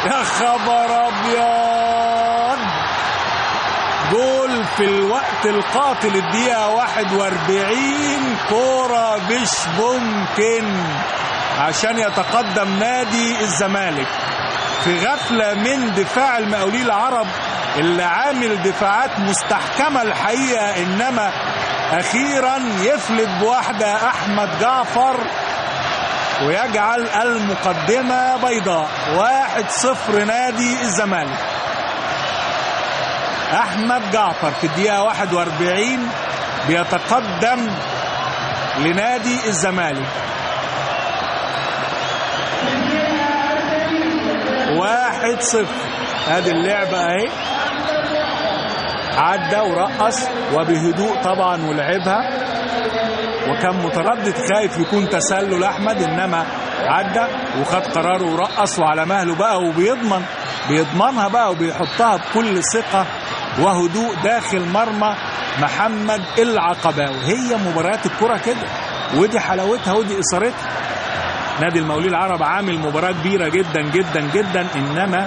يا خبر ابيض جول في الوقت القاتل الدقيقة 41 كورة مش ممكن عشان يتقدم نادي الزمالك في غفلة من دفاع المقاولين العرب اللي عامل دفاعات مستحكمة الحقيقة إنما أخيرا يفلت بواحدة أحمد جعفر ويجعل المقدمة بيضاء واحد صفر نادي الزمالك أحمد جعفر في الدقيقة 41 بيتقدم لنادي الزمالك واحد صفر ادي اللعبة اهي عدى ورقص وبهدوء طبعا ولعبها وكان متردد خايف يكون تسلل احمد انما عدى وخد قراره ورقص وعلى مهله بقى وبيضمن بيضمنها بقى وبيحطها بكل ثقة وهدوء داخل مرمى محمد العقباوي هي مباريات الكرة كده ودي حلاوتها ودي اثارتها نادي المقاولين العرب عامل مباراة كبيرة جدا جدا جدا انما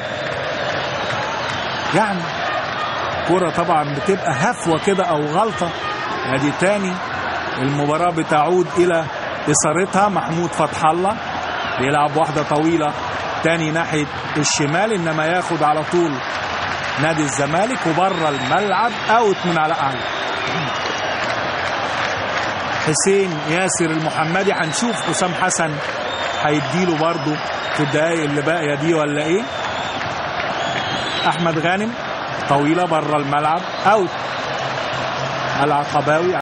يعني كرة طبعا بتبقى هفوة كده او غلطة ادي تاني المباراة بتعود الى اثارتها محمود فتح الله بيلعب واحدة طويلة تاني ناحية الشمال انما ياخد على طول نادي الزمالك وبره الملعب اوت من على اعلى حسين ياسر المحمدي هنشوف حسام حسن هيديله برضه في الدقايق اللي باقيه دي ولا ايه احمد غانم طويله بره الملعب اوت العقباوي